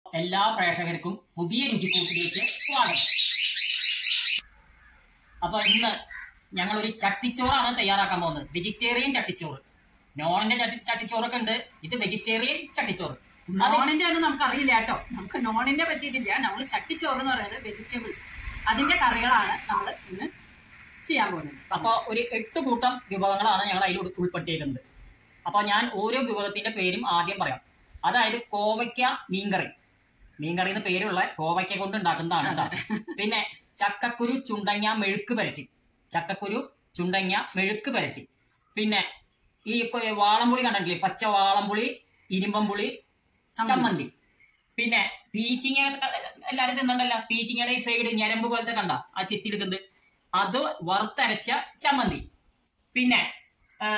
എല്ലാ പ്രേക്ഷകർക്കും പുതിയ രുചിക്കൂട്ടിലേക്ക് സ്വാഗതം അപ്പൊ ഇന്ന് ഞങ്ങൾ ഒരു ചട്ടിച്ചോറാണ് തയ്യാറാക്കാൻ പോകുന്നത് വെജിറ്റേറിയൻ ചട്ടിച്ചോറ് നോണിന്റെ ചട്ടി ചട്ടിച്ചോറൊക്കെ ഉണ്ട് ഇത് വെജിറ്റേറിയൻ ചട്ടിച്ചോറ് അത് നോണിന്റെ ഒന്നും നമുക്ക് അറിയില്ല കേട്ടോ നമുക്ക് നോണിന്റെ പറ്റിയതില്ല നമ്മൾ ചട്ടിച്ചോറ് എന്ന് പറയുന്നത് വെജിറ്റബിൾസ് അതിന്റെ കറികളാണ് നമ്മൾ ഇന്ന് ചെയ്യാൻ പോകുന്നത് അപ്പൊ ഒരു എട്ട് കൂട്ടം വിഭവങ്ങളാണ് ഞങ്ങൾ അതിൽ ഉൾ- ഉൾപ്പെടുത്തിയിരിക്കുന്നത് അപ്പൊ ഞാൻ ഓരോ വിഭവത്തിന്റെ പേരും ആദ്യം പറയാം അതായത് കോവയ്ക്ക മീൻകറി മീൻകറി എന്ന് പേരുള്ള കോവയ്ക്ക കൊണ്ട് ഉണ്ടാക്കുന്നതാണ് കേട്ടോ പിന്നെ ചക്കക്കുരു ചുണ്ടങ്ങ മെഴുക്ക് പരട്ടി ചക്കക്കുരു ചുണ്ടങ്ങ മെഴുക്ക് പരട്ടി പിന്നെ ഈ കൊ- വാളംപുളി കണ്ടിട്ടില്ലേ പച്ച വാളംപുളി ഇരുമ്പംപുളി ചമ്മന്തി പിന്നെ പീച്ചിങ്ങ എല്ലാരും തിന്നണ്ടല്ലോ പീച്ചിങ്ങയുടെ ഈ സൈഡ് ഞരമ്പ് പോലത്തെ കണ്ട ആ ചെത്തിയെടുക്കുന്നത് അത് വറുത്തരച്ച ചമ്മന്തി പിന്നെ ആ,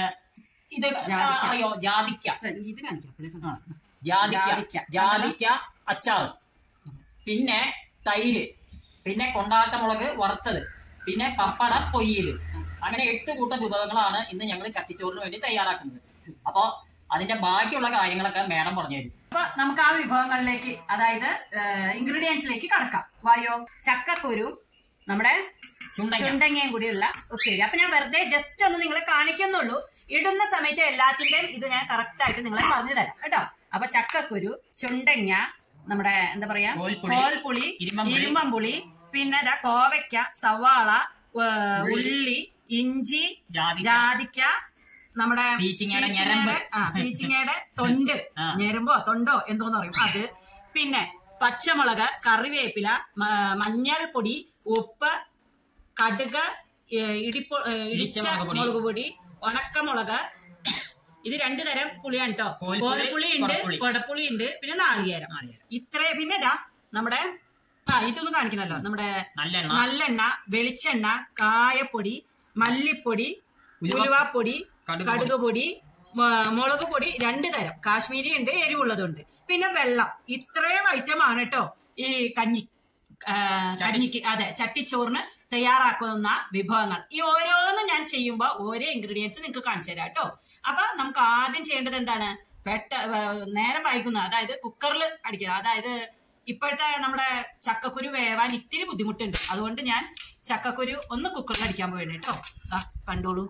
ഇത് ജാതിക്ക. അറിയോ ജാതിക്ക ഇത് കാണിക്കാം ആ. ജാതിക്ക ജാതിക്ക. ജാതിക്ക അച്ചാറ് പിന്നെ തൈര് പിന്നെ കൊണ്ടാട്ടമുളക് വറുത്തത് പിന്നെ പപ്പട പൊയ്യല് അങ്ങനെ എട്ട് കൂട്ടം വിഭവങ്ങളാണ് ഇന്ന് ഞങ്ങൾ ചട്ടിച്ചോറിന് വേണ്ടി തയ്യാറാക്കുന്നത് അപ്പൊ അതിന്റെ ബാക്കിയുള്ള കാര്യങ്ങളൊക്കെ മേഡം പറഞ്ഞു തരും അപ്പൊ നമുക്ക് ആ വിഭവങ്ങളിലേക്ക് അതായത് ഇൻഗ്രീഡിയൻസിലേക്ക് കടക്കാം വായോ ചക്കക്കുരു നമ്മുടെ ചുണ്ടങ്ങ ചുണ്ടങ്ങയും കൂടിയുള്ള ഉപ്പേരി അപ്പൊ ഞാൻ വെറുതെ ജസ്റ്റ് ഒന്ന് നിങ്ങളെ കാണിക്കുന്നുള്ളൂ ഇടുന്ന സമയത്ത് എല്ലാത്തിന്റെയും ഇത് ഞാൻ കറക്റ്റ് ആയിട്ട് നിങ്ങളെ പറഞ്ഞു തരാം കേട്ടോ അപ്പൊ ചക്കക്കുരു ചുണ്ടങ്ങ നമ്മുടെ എന്താ പറയാ കോൽപ്പുളി, കോൽപ്പുളി ഇരുമ്പമ്പുളി, ഇരുമ്പമ്പുളി പിന്നെ ദാ കോവയ്ക്ക സവാള ഏ, ഉള്ളി, ഉള്ളി ഇഞ്ചി ജാതിക്ക ജാതിക്ക നമ്മുടെ പീച്ചിങ്ങയുടെ ഞരമ്പ്. ആ പീച്ചിങ്ങയുടെ തൊണ്ട് ആ. ഞരമ്പോ തൊണ്ടോ എന്തോന്ന് പറയും അത് പിന്നെ പച്ചമുളക് കറിവേപ്പില മ- മഞ്ഞൾപ്പൊടി ഉപ്പ് കടുക് ഏ, ഇടിപ്പോ ഏ, ഇടിച്ച ഇടിച്ച മുളക് പൊടി. മുളക് പൊടി ഉണക്കമുളക് ഇത് രണ്ടു തരം പുളിയാണ് കേട്ടോ കോൽപ്പുളി, കോൽപ്പുളി ഉണ്ട് കൊടപ്പുളി. കൊടപ്പുളി ഉണ്ട് പിന്നെ നാളികേരം നാളികേരം. ഇത്രേ പിന്നെ ഇതാ നമ്മുടെ ആ ഇതൊന്നും കാണിക്കണല്ലോ നമ്മുടെ നല്ലെണ്ണ നല്ലെണ്ണ വെളിച്ചെണ്ണ കായപ്പൊടി മല്ലിപ്പൊടി ഉലുവ- ഉലുവാപ്പൊടി കടുക് കടുക് പൊടി മ- മുളക് പൊടി രണ്ട് തരം കാശ്മീരി ഉണ്ട് എരിവുള്ളതുണ്ട് പിന്നെ വെള്ളം ഇത്രയും ഐറ്റം ആണ് കേട്ടോ ഈ കഞ്ഞി ആ, കഞ്ഞിക്ക് അതെ ചട്ടിച്ചോറിന് തയ്യാറാക്കുന്ന വിഭവങ്ങൾ ഈ ഓരോന്നും ഞാൻ ചെയ്യുമ്പോൾ ഓരോ ഇൻഗ്രീഡിയൻസ് നിങ്ങൾക്ക് കാണിച്ചു തരാം കേട്ടോ അപ്പൊ നമുക്ക് ആദ്യം ചെയ്യേണ്ടത് എന്താണ് പെട്ട ഏ, നേരെ വൈകുന്ന അതായത് കുക്കറിൽ അടിക്കുക അതായത് ഇപ്പോഴത്തെ നമ്മുടെ ചക്കക്കുരു വേവാൻ ഇത്തിരി ബുദ്ധിമുട്ടുണ്ട് അതുകൊണ്ട് ഞാൻ ചക്കക്കുരു ഒന്ന് കുക്കറിൽ അടിക്കാൻ പോയാണ് കേട്ടോ ആ കണ്ടോളൂ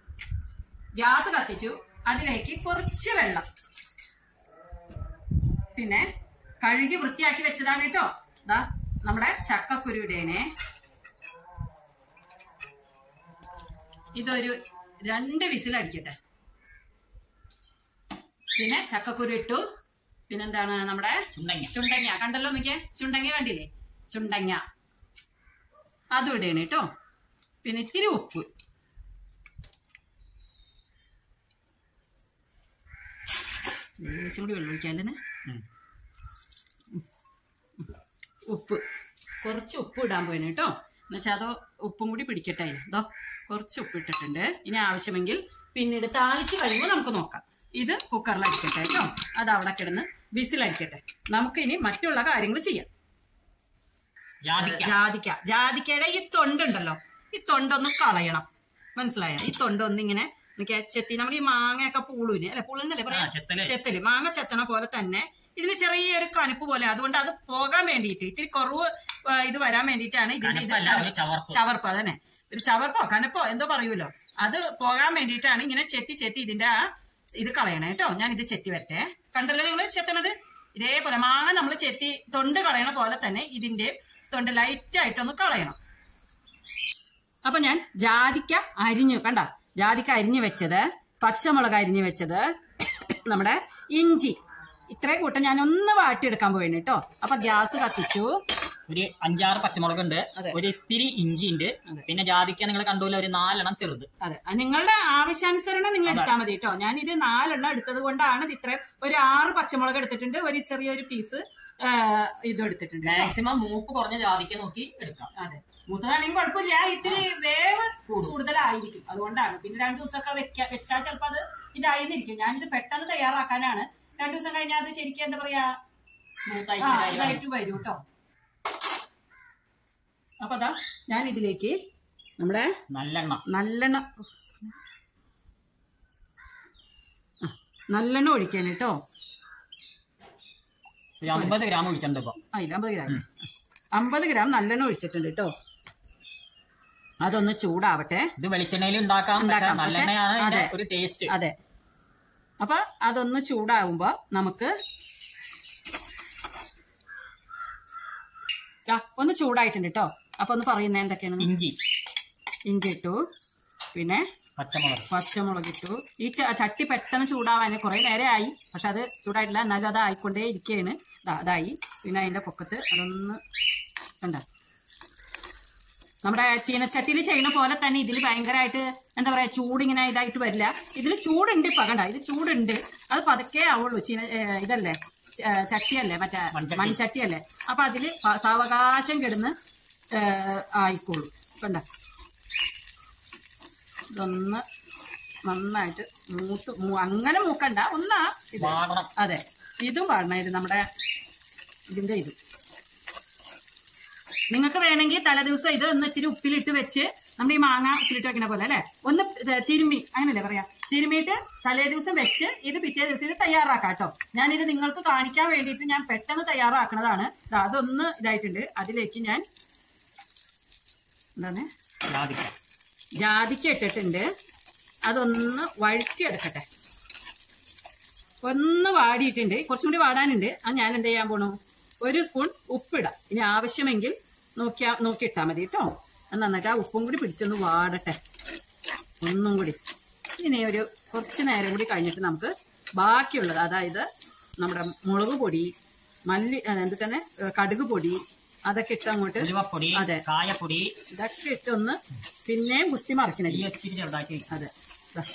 ഗ്യാസ് കത്തിച്ചു അതിലേക്ക് കുറച്ച് വെള്ളം പിന്നെ കഴുകി വൃത്തിയാക്കി വെച്ചതാണ് കേട്ടോ ദാ നമ്മുടെ ചക്കക്കുരുടേനെ ഇതൊരു രണ്ട് വിസിൽ അടിക്കട്ടെ പിന്നെ ചക്കക്കുരു ഇട്ടു പിന്നെന്താണ് നമ്മുടെ ചുണ്ടങ്ങ ചുണ്ടങ്ങ കണ്ടല്ലോ നോക്കിയേ ചുണ്ടങ്ങ കണ്ടില്ലേ ചുണ്ടങ്ങ അതും ഇടണം കേട്ടോ പിന്നെ ഇത്തിരി ഉപ്പ് ലേശം കൂടി വെള്ളം ഒഴിക്കാല്ലേ ഉം. ഉപ്പ് കുറച്ച് ഉപ്പ് ഇടാൻ പോയിന് കേട്ടോ എന്നുവെച്ചാൽ അത് ഉപ്പും കൂടി പിടിക്കട്ടെ ഇതോ കുറച്ച് ഉപ്പ് ഇട്ടിട്ടുണ്ട് ഇനി ആവശ്യമെങ്കിൽ പിന്നീട് താളിച്ച് കഴിയുമ്പോൾ നമുക്ക് നോക്കാം ഇത് കുക്കറിൽ അടിക്കട്ടെ കേട്ടോ അത് അവിടെ കിടന്ന് വിസിലടിക്കട്ടെ നമുക്ക് ഇനി മറ്റുള്ള കാര്യങ്ങൾ ചെയ്യാം ജാതിക്ക ജാതിക്ക ജാതിക്കയുടെ ഈ തൊണ്ടുണ്ടല്ലോ ഈ തൊണ്ടൊന്ന് കളയണം മനസ്സിലായോ ഈ തൊണ്ടൊന്ന് ഇങ്ങനെ എനിക്ക് ചെത്തി നമ്മൾ ഈ മാങ്ങയൊക്കെ പൂളൂല് അല്ലെ പൂളെന്നല്ലേ ആ, പറയാ ചെത്തല് ചെത്തല് മാങ്ങ ചെത്തണ പോലെ തന്നെ ഇതിന് ചെറിയൊരു കനുപ്പ് പോലെ അതുകൊണ്ട് അത് പോകാൻ വേണ്ടിയിട്ട് ഇത്തിരി കുറവ് ആ, ഇത് വരാൻ വേണ്ടിയിട്ടാണ് ഇതിന്റെ ഇത് കനപ്പല്ല ഒരു ചവർപ്പ് ചവർപ്പ് അതന്നെ ഒരു ചവർപ്പോ കനപ്പോ എന്തോ പറയൂലോ അത് പോകാൻ വേണ്ടിയിട്ടാണ് ഇങ്ങനെ ചെത്തി ചെത്തി ഇതിന്റെ ആ ഇത് കളയണേ കേട്ടോ ഞാൻ ഇത് ചെത്തി വരട്ടെ കണ്ടല്ലോ നിങ്ങൾ ചെത്തണത് ഇതേപോലെ മാങ്ങ നമ്മൾ ചെത്തി തൊണ്ട് കളയണ പോലെ തന്നെ ഇതിന്റെ തൊണ്ട് ലൈറ്റ് ആയിട്ടൊന്ന് കളയണം അപ്പൊ ഞാൻ ജാതിക്ക അരിഞ്ഞു കണ്ട ജാതിക്ക അരിഞ്ഞു വെച്ചത് പച്ചമുളക് അരിഞ്ഞു വെച്ചത് നമ്മുടെ ഇഞ്ചി ഇത്രയും കൂട്ടം ഞാൻ ഒന്ന് വാട്ടിയെടുക്കാൻ പോയിന് കേട്ടോ അപ്പൊ ഗ്യാസ് കത്തിച്ചു ഒരു അഞ്ചാറ് പച്ചമുളക് ഉണ്ട് അതെ. ഒരു ഇത്തിരി ഇഞ്ചി ഉണ്ട് അതെ. പിന്നെ ജാതിക്ക നിങ്ങൾ കണ്ടൂല ഒരു നാലെണ്ണം ചെറുത് അതെ അത് നിങ്ങളുടെ ആവശ്യാനുസരണം നിങ്ങൾ എടുത്താൽ മതി കേട്ടോ ഞാൻ ഇത് നാലെണ്ണം എടുത്തത് കൊണ്ടാണ് ഇത് ഇത്രയും ഒരു ആറ് പച്ചമുളക് എടുത്തിട്ടുണ്ട് ഒരു ചെറിയൊരു പീസ് ഇതും എടുത്തിട്ടുണ്ട് കേട്ടോ. മാക്സിമം മൂപ്പ് കുറഞ്ഞ ജാതിക്ക നോക്കി എടുക്കാം അതെ മൂത്തതാണെങ്കിൽ കുഴപ്പമില്ല ഇത്തിരി വേവ് കൂടുതലായിരിക്കും അതുകൊണ്ടാണ് പിന്നെ രണ്ടു ദിവസമൊക്കെ വെക്കാ വെച്ചാൽ ചിലപ്പോ അത് ഇതായിരിക്കും ഞാനിത് പെട്ടെന്ന് തയ്യാറാക്കാനാണ് രണ്ടു ദിവസം കഴിഞ്ഞാൽ അത് ശരിക്കും എന്താ പറയാ സ്മൂത്ത് ആ, ആയിട്ട് വരാൻ. ഇതായിട്ട് വരും കേട്ടോ അപ്പൊ അതാ ഞാൻ ഇതിലേക്ക് നമ്മുടെ നല്ലെണ്ണ നല്ലെണ്ണ ആ, നല്ലെണ്ണ ഒഴിക്കാൻ കേട്ടോ ഒരു അമ്പത് ഗ്രാം ഒഴിച്ചിട്ടുണ്ട് ഇപ്പൊ അതിൽ അമ്പത് ഗ്രാം അമ്പത് ഗ്രാം നല്ലെണ്ണ ഒഴിച്ചിട്ടുണ്ട് കേട്ടോ അതൊന്ന് ചൂടാവട്ടെ ഇത് വെളിച്ചെണ്ണയിൽ ഉണ്ടാക്കാം പക്ഷെ ഉണ്ടാക്കാം. പക്ഷെ നല്ലെണ്ണയാണ് ഇതിന്റെ അതെ. ഒരു ടേസ്റ്റ് അതെ അപ്പൊ അതൊന്ന് ചൂടാവുമ്പോ നമുക്ക് ആ, ഒന്ന് ചൂടായിട്ടുണ്ട് കേട്ടോ അപ്പൊ ഒന്ന് പറയുന്നത് എന്തൊക്കെയാണ് ഇഞ്ചി ഇഞ്ചി ഇട്ടു പിന്നെ പച്ചമുളക് പച്ചമുളക് ഇട്ടു ഈ ച- ചട്ടി പെട്ടെന്ന് ചൂടാവാൻ കുറെ നേരം ആയി പക്ഷെ അത് ചൂടായിട്ടില്ല എന്നാലും അത് ആയിക്കൊണ്ടേ ഇരിക്കുകയാണ് ദാ, അതായി പിന്നെ അതിന്റെ പൊക്കത്ത് അതൊന്ന് കണ്ട നമ്മുടെ ചീനച്ചട്ടിയിൽ ചെയ്യുന്ന പോലെ തന്നെ ഇതിൽ ഭയങ്കരമായിട്ട് എന്താ പറയാ ചൂടിങ്ങനെ ഇതായിട്ട് വരില്ല ഇതിൽ ചൂടുണ്ട് ഇപ്പൊ കണ്ട ഇത് ചൂടുണ്ട് അത് പതുക്കെ ആവുള്ളൂ ചീന ഏ, ഇതല്ലേ ച- ഏ, ചട്ടിയല്ലേ മറ്റേ മൺചട്ടി. മൺചട്ടിയല്ലേ അപ്പൊ അതില് പ- സാവകാശം കിടന്ന് ഏ, ആയിക്കോളൂ കണ്ട ഇതൊന്ന് നന്നായിട്ട് മൂത്ത് മൂ- അങ്ങനെ മൂക്കണ്ട ഒന്നാ ഇത് വാടണം അതെ ഇതും പാടണം ഇത് നമ്മുടെ ഇതിന്റെ ഇത് നിങ്ങൾക്ക് വേണമെങ്കിൽ തലേദിവസം ഇത് ഒന്ന് ഇത്തിരി ഉപ്പിലിട്ട് വെച്ച് നമ്മുടെ ഈ മാങ്ങ ഉപ്പിലിട്ട് വെക്കണ പോലെ അല്ലെ ഒന്ന് ഇത് തിരുമ്മി അങ്ങനല്ലേ പറയാ തിരുമ്മിയിട്ട് തലേ ദിവസം വെച്ച് ഇത് പിറ്റേ ദിവസം ഇത് തയ്യാറാക്കാം കേട്ടോ ഞാനിത് നിങ്ങൾക്ക് കാണിക്കാൻ വേണ്ടിയിട്ട് ഞാൻ പെട്ടെന്ന് തയ്യാറാക്കണതാണ് ദാ അതൊന്ന് ഇതായിട്ടുണ്ട് അതിലേക്ക് ഞാൻ എന്താണ് ജാതിക്ക ജാതിക്ക ഇട്ടിട്ടുണ്ട് അതൊന്ന് വഴറ്റിയെടുക്കട്ടെ ഒന്ന് വാടിയിട്ടുണ്ട് കുറച്ചും കൂടി വാടാനുണ്ട് അത് ഞാൻ എന്ത് ചെയ്യാൻ പോണു ഒരു സ്പൂൺ ഉപ്പിടാം ഇനി ആവശ്യമെങ്കിൽ നോക്കിയാ നോക്കിയിട്ടാ മതി കേട്ടോ അത് നന്നായിട്ട് ആ ഉപ്പും കൂടി പിടിച്ചൊന്ന് വാടട്ടെ ഒന്നും കൂടി ഇനി ഒരു കുറച്ച് നേരം കൂടി കഴിഞ്ഞിട്ട് നമുക്ക് ബാക്കിയുള്ളത് അതായത് നമ്മുടെ മുളക് പൊടി മല്ലി ആ, എന്ത് തന്നെ ഏ, കടുക് പൊടി അതൊക്കെ ഇട്ട് അങ്ങോട്ട് ഉലുവപ്പൊടി അതെ. കായപ്പൊടി ഇതൊക്കെ ഇട്ടൊന്ന് പിന്നെയും കുസ്തി മറിക്കണേ ഈ ഒത്തിരി ചെറുതാക്കി വെക്കാം. അതെ ദാ,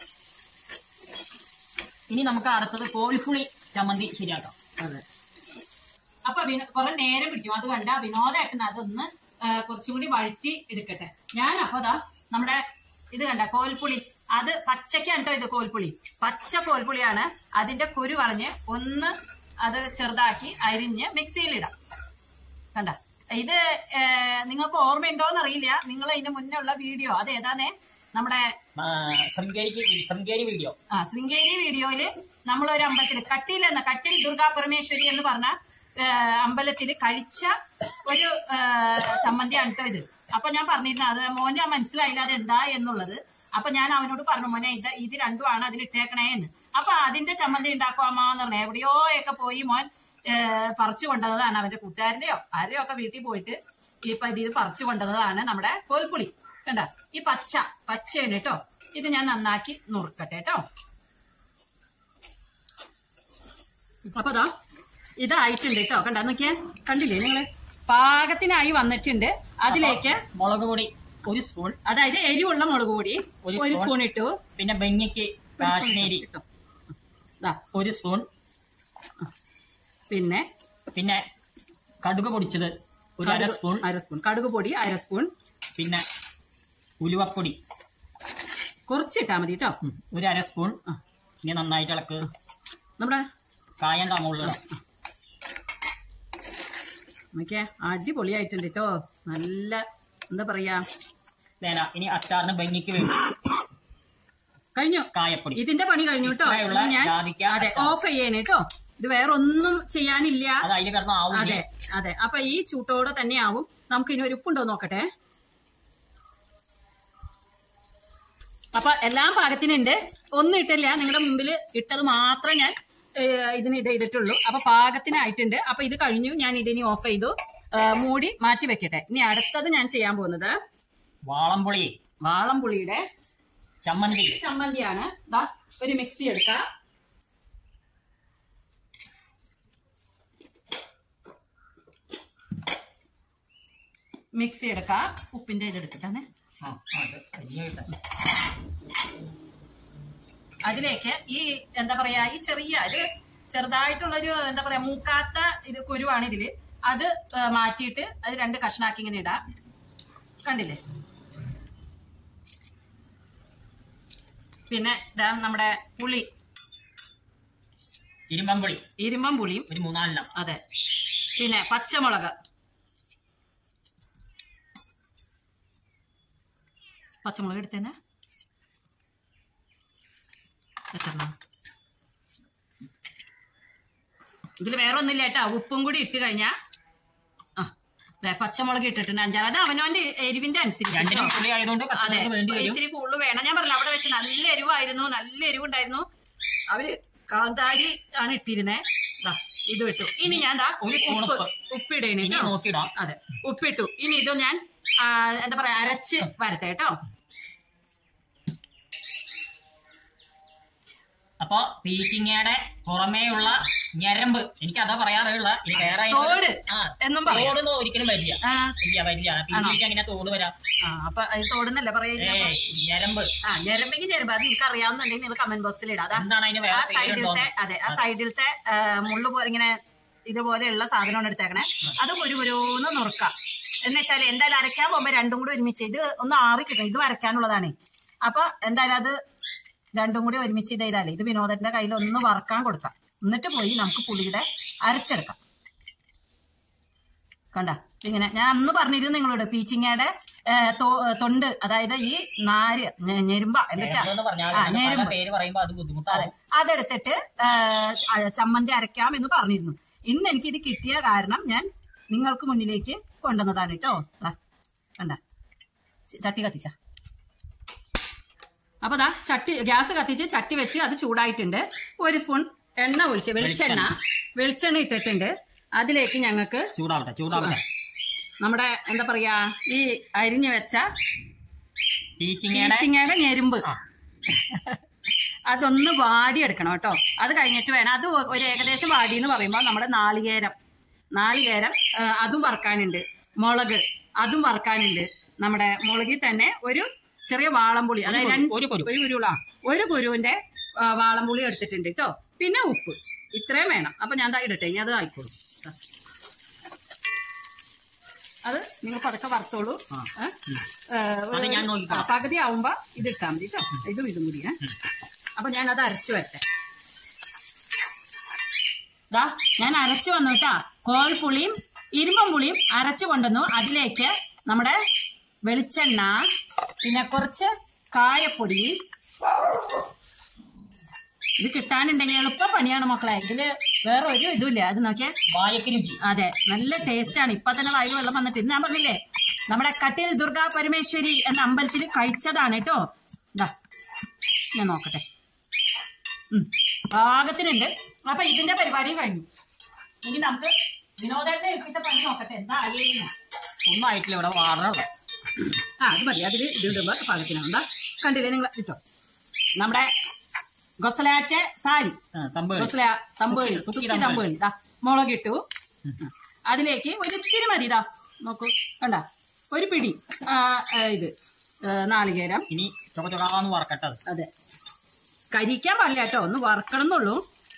ഇനി നമുക്ക് അടുത്തത് കോഴിപ്പുളി ചമ്മന്തി ശരിയാക്കാം അതെ അപ്പൊ വിനോ കുറെ നേരം പിടിക്കും അത് കണ്ട വിനോദേട്ടൻ അതൊന്ന് ആ, കുറച്ചും കൂടി വഴറ്റി എടുക്കട്ടെ ഞാൻ അപ്പൊ ദാ നമ്മുടെ ഇത് കണ്ട കോൽപ്പുളി അത് പച്ചക്കാണ് കേട്ടോ ഇത് കോൽപ്പുളി പച്ച കോൽപ്പുളിയാണ് അതിന്റെ കുരു കളഞ്ഞ് ഒന്ന് അത് ചെറുതാക്കി അരിഞ്ഞ് മിക്സിയിലിടാം കണ്ട ഇത് ഏ, നിങ്ങൾക്ക് ഓർമ്മയുണ്ടോന്ന് അറിയില്ല നിങ്ങൾ അതിന്റെ മുന്നേ ഉള്ള വീഡിയോ അത് ഏതാന്നേ നമ്മുടെ ആ, ശൃംഗേരിക്ക് ശൃംഗേരി വീഡിയോ ആ ശൃംഗേരി വീഡിയോയില് നമ്മളൊരു അമ്പലത്തിൽ കട്ടിയിൽ എന്ന കട്ടിൽ ദുർഗാ പരമേശ്വരി എന്ന് പറഞ്ഞ അമ്പലത്തിൽ കഴിച്ച ഒരു ആ, ചമ്മന്തിയാണ് കേട്ടോ ഇത് അപ്പൊ ഞാൻ പറഞ്ഞിരുന്നു അത് മോനെ മനസ്സിലായില്ല അത് എന്താ എന്നുള്ളത് അപ്പൊ ഞാൻ അവനോട് പറഞ്ഞു മോനെ ഇത് ഇത് രണ്ടുമാണ് അതിൽ ഇട്ടേക്കണേ എന്ന് അപ്പൊ അതിന്റെ ചമ്മന്തി ഉണ്ടാക്കുവാമാന്ന് പറഞ്ഞു എവിടെയോ ഒക്കെ പോയി മോൻ ഏ, പറിച്ചു കൊണ്ടുവന്നതാണ് അവന്റെ കൂട്ടുകാരന്റെയോ ആരെയോ ഒക്കെ വീട്ടിൽ പോയിട്ട് ഇപ്പൊ ഇത് പറിച്ചു കൊണ്ടുവന്നതാണ് നമ്മുടെ കോൽപ്പുളി കണ്ട ഈ പച്ച പച്ചയാണ് കേട്ടോ ഇത് ഞാൻ നന്നാക്കി നുറുക്കട്ടെ കേട്ടോ അപ്പൊ ദാ ഇതായിട്ടുണ്ട് കേട്ടോ കണ്ട നോക്കിയാ കണ്ടില്ലേ നിങ്ങള് പാകത്തിനായി വന്നിട്ടുണ്ട് അതിലേക്ക് മുളക് പൊടി ഒരു സ്പൂൺ അതായത് എരിവുള്ള മുളക് പൊടി ഒരു ഒരു സ്പൂൺ. സ്പൂൺ ഇട്ടു പിന്നെ ബെങ്ങിക്ക് ഒരു സ്പൂൺ കാശ്മീരി ഇട്ടു. ദാ, ഒരു സ്പൂൺ പിന്നെ പിന്നെ കടുക് പൊടിച്ചത് ഒരു അര കടുക് സ്പൂൺ അര സ്പൂൺ കടുക് പൊടി അര സ്പൂൺ പിന്നെ ഉലുവപ്പൊടി കുറച്ചിട്ടാ മതി കേട്ടോ ഉം, ഒരു അര സ്പൂൺ ഇനി നന്നായിട്ട് ഇളക്ക് നമ്മുടെ കായണ്ട മുകളിൽ നോക്കിയാ അടിപൊളിയായിട്ടുണ്ട് കേട്ടോ നല്ല എന്താ പറയാ തേന ഇനി അച്ചാറിന് ബെങ്ങിക്ക് വേണ്ടി കഴിഞ്ഞു കായപ്പൊടി ഇതിന്റെ പണി കഴിഞ്ഞു കേട്ടോ ഇത്രയുള്ള ഇനി ഞാൻ ജാതിക്ക അതെ അച്ചാർ. ഓഫ് ചെയ്യണേ കേട്ടോ ഇത് വേറെ ഒന്നും ചെയ്യാനില്ല അത് അതിൽ കിടന്ന് ആവും അതെ ചെയ്യും. അതെ അപ്പൊ ഈ ചൂട്ടോടെ തന്നെ ആവും നമുക്ക് ഇനി ഒരു ഉപ്പുണ്ടോ നോക്കട്ടെ അപ്പൊ എല്ലാം പാകത്തിനുണ്ട് ഒന്നും ഇട്ടില്ല നിങ്ങളുടെ മുമ്പിൽ ഇട്ടത് മാത്രം ഞാൻ ഏ, ഇതിന് ഇത് ചെയ്തിട്ടുള്ളൂ അപ്പൊ പാകത്തിനായിട്ടുണ്ട് അപ്പൊ ഇത് കഴിഞ്ഞു ഞാൻ ഇതിനി ഓഫ് ചെയ്തു ഏ, മൂടി മാറ്റി വെക്കട്ടെ ഇനി അടുത്തത് ഞാൻ ചെയ്യാൻ പോകുന്നത് വാളംപുളി വാളംപുളിയുടെ ചമ്മന്തി ചമ്മന്തിയാണ് ദാ ഒരു മിക്സി എടുക്കാം മിക്സി എടുക്കാം ഉപ്പിന്റെ ഇത് എടുത്തിട്ടാണ് ആ, അത് വലിയ ഇട്ട. അതിലേക്ക് ഈ എന്താ പറയാ ഈ ചെറിയ ഇത് ചെറുതായിട്ടുള്ളൊരു എന്താ പറയാ മൂക്കാത്ത ഇത് കുരുവാണ് ഇതില് അത് ഏ, മാറ്റിയിട്ട് അത് രണ്ട് കഷ്ണാക്കി ഇങ്ങനെ ഇടാം കണ്ടില്ലേ പിന്നെ ഇതാ നമ്മുടെ പുളി ഇരുമ്പമ്പുളി ഇരുമ്പം പുളിയും ഒരു മൂന്നാലെണ്ണം അതെ പിന്നെ പച്ചമുളക് പച്ചമുളക് എടുത്തേനെ എത്രണ്ണം ഇതിൽ വേറെ ഒന്നുമില്ല കേട്ടോ ഉപ്പും കൂടി ഇട്ട് കഴിഞ്ഞാ ആ ദേ പച്ചമുളക് ഇട്ടിട്ടുണ്ട് അഞ്ചാറ് അത് അവനവന്റെ എരിവിന്റെ അനുസരിച്ച് രണ്ടിനും കേട്ടോ. പുളി ആയതുകൊണ്ട് അതെ പച്ചമുളക് വേണ്ടി വരും ഇത്തിരി കൂടുതൽ വേണം ഞാൻ പറഞ്ഞു അവിടെ വെച്ച് നല്ല എരിവായിരുന്നു നല്ല എരിവുണ്ടായിരുന്നു അവര് കാന്താരി ആണ് ഇട്ടിരുന്നേ ദാ ഇത് ഇട്ടു ഇനി ഞാൻ ദാ ഒരു സ്പൂൺ ഉപ്പ് ഉപ്പ്. ഉപ്പിടേണ് ഇനി കേട്ടോ നോക്കിയിടാം അതെ ഉപ്പിട്ടു ഇനി ഇത് ഞാൻ ആ, എന്താ പറയാ അരച്ച് വരട്ടെ കേട്ടോ അപ്പൊ പീച്ചിങ്ങയുടെ പുറമേയുള്ള ഞരമ്പ് എനിക്ക് അതാ പറയാറുള്ള ഈ വേറെ അതിനൊരു- തോട് ആ, എന്നും പറയാം തോടൊന്നും ഒരിക്കലും വരില്ല ആ ഇല്ല വരില്ല പീച്ചിക്ക് അങ്ങനെ തോട് വരാം ആ, അപ്പൊ അത് തോടുന്നല്ലേ പറയാ ഏ ഞരമ്പ് ആ ഞരമ്പെങ്കിൽ ഞരമ്പ് അത് നിങ്ങൾക്ക് അറിയാവുന്നുണ്ടെങ്കിൽ നിങ്ങൾ കമന്റ് ബോക്സിൽ ഇടാം അതാ എന്താണ് അതിന് ആ വേറെ പേരുണ്ടോ സൈഡിലത്തെ അതെ ആ സൈഡിലത്തെ ആ, മുള്ളു പോലെ ഇങ്ങനെ ഇതുപോലെയുള്ള സാധനമാണ് എടുത്തേക്കണേ അത് ഒരു ഗുരുന്ന് നുറുക്കാം എന്ന് വെച്ചാൽ എന്തായാലും അരയ്ക്കാൻ പോകുമ്പോ രണ്ടും കൂടി ഒരുമിച്ച് ഇത് ഒന്ന് ആറി കിട്ടണം ഇത് വരയ്ക്കാനുള്ളതാണ് അപ്പൊ എന്തായാലും അത് രണ്ടും കൂടി ഒരുമിച്ച് ഇത് ചെയ്താലേ ഇത് വിനോദന്റെ കയ്യിൽ ഒന്ന് വറക്കാൻ കൊടുക്കാം എന്നിട്ട് പോയി നമുക്ക് പുളിയുടെ അരച്ചെടുക്കാം കണ്ട ഇങ്ങനെ ഞാൻ അന്ന് പറഞ്ഞിരുന്നു നിങ്ങളോട് പീച്ചിങ്ങയുടെ ഏ, തോ- തൊണ്ട് അതായത് ഈ നാര് ഞെ- ഞെരുമ്പ എന്തൊക്കെയാ എന്ന് പറഞ്ഞാൽ ആ, അതിന് പല ഞെരുമ്പ് പേര് പറയുമ്പോ അത് അതെ ബുദ്ധിമുട്ടാവും അതെടുത്തിട്ട് ആ, ആ, ചമ്മന്തി അരയ്ക്കാം എന്ന് പറഞ്ഞിരുന്നു ഇന്ന് എനിക്കിത് കിട്ടിയ കാരണം ഞാൻ നിങ്ങൾക്ക് മുന്നിലേക്ക് കൊണ്ടുവന്നതാണ് കേട്ടോ ദാ, കണ്ട ച- ചട്ടി കത്തിച്ച അപ്പൊ ദാ ചട്ടി ഗ്യാസ് കത്തിച്ച് ചട്ടി വെച്ച് അത് ചൂടായിട്ടുണ്ട് ഒരു സ്പൂൺ എണ്ണ ഒഴിച്ച് വെളിച്ചെണ്ണ വെളിച്ചെണ്ണ ഇട്ടിട്ടുണ്ട് അതിലേക്ക് ഞങ്ങൾക്ക് ചൂടാവട്ടെ ചൂടാവട്ടെ നമ്മുടെ എന്താ പറയാ ഈ അരിഞ്ഞു വെച്ച പീച്ചിങ്ങയുടെ ചിങ്ങയുടെ ഞെരുമ്പ് ആ. അതൊന്ന് വാടിയെടുക്കണം കേട്ടോ അത് കഴിഞ്ഞിട്ട് വേണം അത് ഒരു ഏകദേശം വാടി എന്ന് പറയുമ്പോൾ നമ്മുടെ നാളികേരം നാളികേരം ആ, അതും വറക്കാനുണ്ട് മുളക് അതും വറക്കാനുണ്ട് നമ്മുടെ മുളകിൽ തന്നെ ഒരു ചെറിയ വാളംപുളി അതായത് കുരു, രണ്ട് ഒരു കുരു. ഒരു കുരുള ഒരു കുരുവിന്റെ ആ, വാളംപുളി എടുത്തിട്ടുണ്ട് കേട്ടോ പിന്നെ ഉപ്പ് ഇത്രയും വേണം അപ്പൊ ഞാൻ ദാ ഇടട്ടെ ഇനി അത് ആയിക്കോളും ദാ. അത് നിങ്ങൾ പതുക്കെ വറുത്തോളൂ ആ. ഏ? ഏ, അത് ഞാൻ നോക്കിക്കോളാം. ആ, പകുതി ആവുമ്പോ ഇത് ഇട്ടാൽ മതി കേട്ടോ ഇതും ഇതും കൂടി ഏ. അപ്പൊ ഞാൻ അത് അരച്ചു വരട്ടെ ദാ ഞാൻ അരച്ചു വന്നു കേട്ടാ കോൽപ്പുളിയും ഇരുമ്പം പുളിയും അരച്ചു കൊണ്ടുവന്നു അതിലേക്ക് നമ്മുടെ വെളിച്ചെണ്ണ പിന്നെ കുറച്ച് കായപ്പൊടി ഇത് കിട്ടാനുണ്ടെങ്കിൽ എളുപ്പ പണിയാണ് മക്കളെ ഇതില് വേറെ ഒരു ഇതുമില്ല അത് നോക്കിയേ വായക്ക് രുചി അതെ നല്ല ടേസ്റ്റ് ആണ് ഇപ്പൊ തന്നെ വായിൽ വെള്ളം വന്നിട്ട് ഇന്ന് ഞാൻ പറഞ്ഞില്ലേ നമ്മുടെ കട്ടിൽ ദുർഗാ പരമേശ്വരി എന്ന അമ്പലത്തിൽ കഴിച്ചതാണ് കേട്ടോ ഇതാ ഞാൻ നോക്കട്ടെ ഉം. പാകത്തിനുണ്ട് അപ്പൊ ഇതിന്റെ പരിപാടിയും കഴിഞ്ഞു ഇനി നമുക്ക് വിനോദത്തെ ഏൽപ്പിച്ച പണി നോക്കട്ടെ എന്താ ആയിരുന്നു ഒന്നും ആയിട്ടില്ല ഇവിടെ വാടനുള്ളൂ ആ അത് മതി അതിൽ ഇതിടുമ്പോ പാകത്തിനാണ് കണ്ടില്ലേ നിങ്ങൾ കിട്ടോ നമ്മുടെ ഗൊസലാച്ച സാരി തമ്പ് ഗൊസല തമ്പേളി സുക്കി- സുക്കി സുക്കി തമ്പേളി ഇതാ മുളകിട്ടു അതിലേക്ക് ഒരു ഇത്തിരി മതി ഇതാ നോക്കൂ കണ്ട ഒരു പിടി ആ, ആ, ഇത് ആ, നാളികേരം ഇനി ചൊക ചൊകാന്ന് വറക്കട്ടെ അത് അതെ കരിക്കാൻ പാടില്ല കേട്ടോ ഒന്ന് വറക്കണം എന്നുള്ളൂ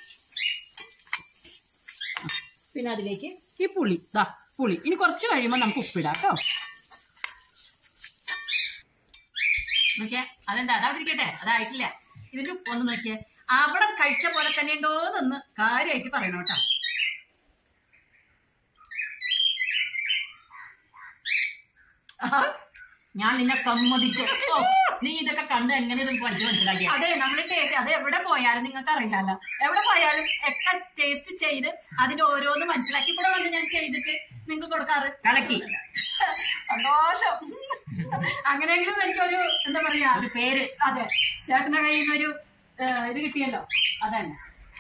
പിന്നെ അതിലേക്ക് ഈ പുളി ദാ പുളി ഇനി കുറച്ച് കഴിയുമ്പോൾ നമുക്ക് ഉപ്പിടാം കേട്ടോ നോക്കിയേ അതെന്താ അതവിടെ ഇരിക്കട്ടെ അതായിട്ടില്ല ഇതിന്റെ ഉപ്പൊന്ന് നോക്കിയേ അവിടെ കഴിച്ച പോലെ തന്നെ ഉണ്ടോന്നൊന്ന് കാര്യമായിട്ട് പറയണം കേട്ടോ ആഹാ. ഞാൻ നിന്നെ സമ്മതിച്ചു ഓ, നീ ഇതൊക്കെ കണ്ട് എങ്ങനെ ഇത് പഠിച്ചു മനസ്സിലാക്കിയ അതെ നമ്മള് ടേസ്റ്റ് അത് എവിടെ പോയാലും നിങ്ങൾക്ക് അറിയാലോ എവിടെ പോയാലും ഒക്കെ ടേസ്റ്റ് ചെയ്ത് അതിന്റെ ഓരോന്ന് മനസ്സിലാക്കി ഇവിടെ വന്ന് ഞാൻ ചെയ്തിട്ട് നിങ്ങൾക്ക് കൊടുക്കാറ് കലക്കി സന്തോഷം അങ്ങനെയെങ്കിലും എനിക്കൊരു എന്താ പറയാ ഒരു പേര് അതെ ചേട്ടന്റെ കയ്യിൽ നിന്നൊരു ഏഹ്, ഇത് കിട്ടിയല്ലോ അതന്നെ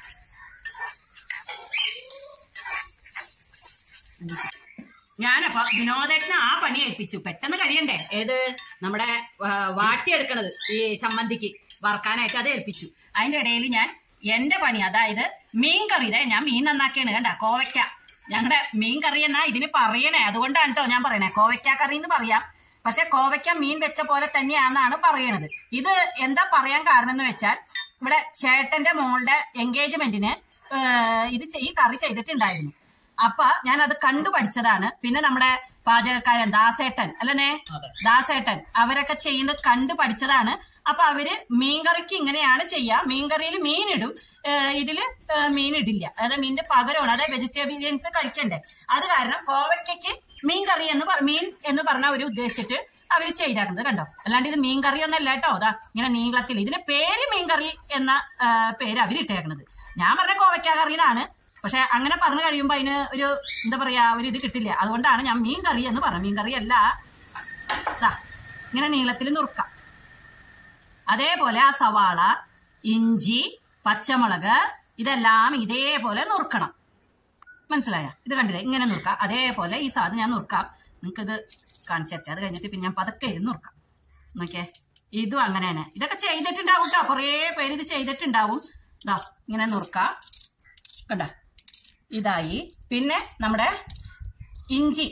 ഞാനപ്പോ വിനോദേട്ടന് ആ പണി ഏൽപ്പിച്ചു പെട്ടെന്ന് കഴിയണ്ടേ ഏത് നമ്മുടെ ആ, വാട്ടിയെടുക്കണത് ഈ ചമ്മന്തിക്ക് വറക്കാനായിട്ട് അത് ഏൽപ്പിച്ചു അതിന്റെ ഇടയിൽ ഞാൻ എന്റെ പണി അതായത് മീൻ കറി ഇതേ ഞാൻ മീൻ നന്നാക്കിയാണ് കണ്ട കോവയ്ക്ക ഞങ്ങളുടെ മീൻ കറി എന്നാ ഇതിന് പറയണേ അതുകൊണ്ടാണ് കേട്ടോ ഞാൻ പറയണേ കോവയ്ക്ക കറി എന്ന് പറയാം പക്ഷെ കോവയ്ക്ക മീൻ വെച്ച പോലെ തന്നെയാണെന്നാണ് പറയണത് ഇത് എന്താ പറയാൻ കാരണം എന്ന് വെച്ചാൽ ഇവിടെ ചേട്ടന്റെ മോളുടെ എൻഗേജ്മെന്റിന് ഇത് ചെ- ഈ കറി ചെയ്തിട്ടുണ്ടായിരുന്നു അപ്പൊ ഞാൻ അത് കണ്ടു പഠിച്ചതാണ് പിന്നെ നമ്മുടെ പാചകക്കാരൻ ദാസേട്ടൻ അല്ലേ അതെ. ദാസേട്ടൻ അവരൊക്കെ ചെയ്യുന്നത് കണ്ടു പഠിച്ചതാണ് അപ്പൊ അവര് മീൻകറിക്ക് ഇങ്ങനെയാണ് ചെയ്യുക മീൻകറിയിൽ മീൻ ഇടും ഏഹ് ഇതില് ഏഹ് മീൻ ഇടില്ല അതായത് മീനിന്റെ പകരമാണ് അതായത് വെജിറ്റേറിയൻസ് കഴിക്കണ്ടേ അത് കാരണം കോവയ്ക്കയ്ക്ക് മീൻ കറി എന്ന് പറ- മീൻ എന്ന് പറഞ്ഞ ഒരു ഉദ്ദേശിച്ചിട്ട് അവര് ചെയ്താക്കുന്നത് കണ്ടോ അല്ലാണ്ട് ഇത് മീൻ കറി ഒന്നല്ല കേട്ടോ അതാ ഇങ്ങനെ നീളത്തിൽ ഇതിന് പേര് മീൻ കറി എന്ന ആ, പേര് അവരിട്ടേക്കണത് ഞാൻ പറഞ്ഞ കോവയ്ക്ക കറി എന്നാണ് പക്ഷെ അങ്ങനെ പറഞ്ഞു കഴിയുമ്പോൾ അതിന് ഒരു എന്താ പറയാ ഒരു ഇത് കിട്ടില്ല അതുകൊണ്ടാണ് ഞാൻ മീൻ കറി എന്ന് പറഞ്ഞത് മീൻ കറി അല്ല ദാ, ഇങ്ങനെ നീളത്തിൽ നുറുക്കാം അതേപോലെ ആ സവാള ഇഞ്ചി പച്ചമുളക് ഇതെല്ലാം ഇതേപോലെ നുറുക്കണം മനസ്സിലായ ഇത് കണ്ടില്ലേ ഇങ്ങനെ നുറുക്കാം അതേപോലെ ഈ സാധനം ഞാൻ നുറുക്കാം നിങ്ങൾക്ക് ഇത് കാണിച്ചു തരാം അത് കഴിഞ്ഞിട്ട് പിന്നെ ഞാൻ പതുക്കെ ഇരുന്ന് നുറുക്കാം നോക്കിയേ ഇതും അങ്ങനെ തന്നെ ഇതൊക്കെ ചെയ്തിട്ടുണ്ടാവും കേട്ടോ കുറേ പേര് ഇത് ചെയ്തിട്ടുണ്ടാവും ഇതാ ഇങ്ങനെ നുറുക്കാം കണ്ട ഇതായി പിന്നെ നമ്മുടെ ഇഞ്ചി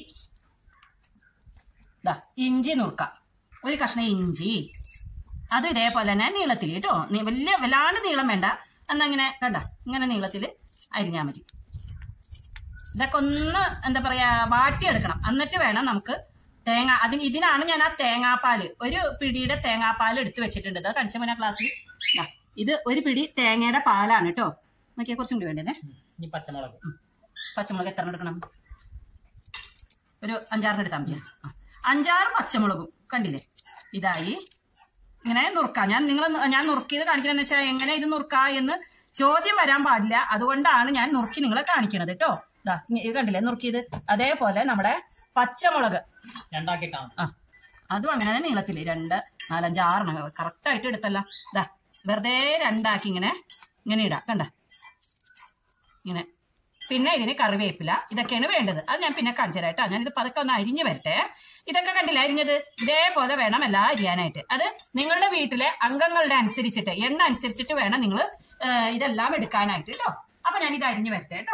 ദാ ഇഞ്ചി നുറുക്കാം ഒരു കഷ്ണം ഇഞ്ചി അതും ഇതേപോലെ തന്നെ നീളത്തിൽ കേട്ടോ നീ വലിയ വല്ലാണ്ട് നീളം വേണ്ട എന്നാ ഇങ്ങനെ കണ്ട ഇങ്ങനെ നീളത്തിൽ അരിഞ്ഞാൽ മതി ഇതൊക്കെ ഒന്ന് എന്താ പറയാ വാട്ടിയെടുക്കണം എന്നിട്ട് വേണം നമുക്ക് തേങ്ങ അതിന് ഇതിനാണ് ഞാൻ ആ തേങ്ങാപ്പാല് ഒരു പിടിയുടെ തേങ്ങാപ്പാൽ എടുത്ത് വെച്ചിട്ടുണ്ട് ഇത് കാണിച്ച മോനെ ക്ലാസ്സിൽ ദാ, ഇത് ഒരു പിടി തേങ്ങയുടെ പാലാണ് കേട്ടോ നോക്കിയാൽ കുറച്ചും കൂടി വേണ്ടേ ഇനി പച്ചമുളക് പച്ചമുളക് എത്ര എടുക്കണം ഒരു അഞ്ചാറിന് എടുത്താൽ മതിയാ ആ. അഞ്ചാറ് പച്ചമുളകും കണ്ടില്ലേ ഇതായി ഇങ്ങനെ നുറുക്കാം ഞാൻ നിങ്ങൾ ഞാൻ നുറുക്കിയത് കാണിക്കണമെന്ന് വെച്ചാൽ എങ്ങനെ ഇത് നുറുക്കാ എന്ന് ചോദ്യം വരാൻ പാടില്ല അതുകൊണ്ടാണ് ഞാൻ നുറുക്കി നിങ്ങളെ കാണിക്കണത് കേട്ടോ ദാ ഇങ്ങ- ഇത് കണ്ടില്ലേ നുറുക്കിയത് അതേപോലെ നമ്മുടെ പച്ചമുളക് രണ്ടാക്കിയിട്ടാണ് ആ അതും അങ്ങനെ നീളത്തില് രണ്ട് നാലഞ്ച് ആറെണ്ണം കറക്റ്റ് ആയിട്ട് എടുത്തല്ല ഇതാ വെറുതെ രണ്ടാക്കി ഇങ്ങനെ ഇങ്ങനെ ഇടാം കണ്ട ഇങ്ങനെ പിന്നെ ഇതിന് കറിവേപ്പില ഇതൊക്കെയാണ് വേണ്ടത് അത് ഞാൻ പിന്നെ കാണിച്ചു തരാം കേട്ടോ ഞാൻ ഇത് പതുക്കെ ഒന്ന് അരിഞ്ഞു വരട്ടെ ഇതൊക്കെ കണ്ടില്ല അരിഞ്ഞത് ഇതേപോലെ വേണം എല്ലാം അരിയാനായിട്ട് അത് നിങ്ങളുടെ വീട്ടിലെ അംഗങ്ങളുടെ അനുസരിച്ചിട്ട് എണ്ണ അനുസരിച്ചിട്ട് വേണം നിങ്ങൾ ഇതെല്ലാം എടുക്കാനായിട്ട് കേട്ടോ അപ്പൊ ഞാൻ ഇത് അരിഞ്ഞു വരട്ടെ കേട്ടോ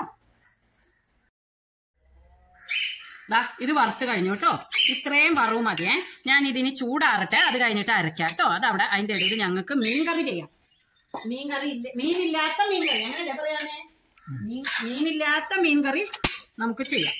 ദാ ഇത് വറുത്ത് കഴിഞ്ഞു കേട്ടോ ഇത്രയും വറവ് മതിയേ ഞാൻ ഇതിന് ചൂടാറട്ടെ അത് കഴിഞ്ഞിട്ട് അരക്കാം കേട്ടോ അത് അവിടെ അതിന്റെ ഇടയിൽ ഞങ്ങൾക്ക് മീൻകറി ചെയ്യാം മീൻകറി ഇല്ല മീനില്ലാത്ത മീൻകറി അങ്ങനെ പറയാനേ മീൻ മീനില്ലാത്ത മീൻകറി നമുക്ക് ചെയ്യാം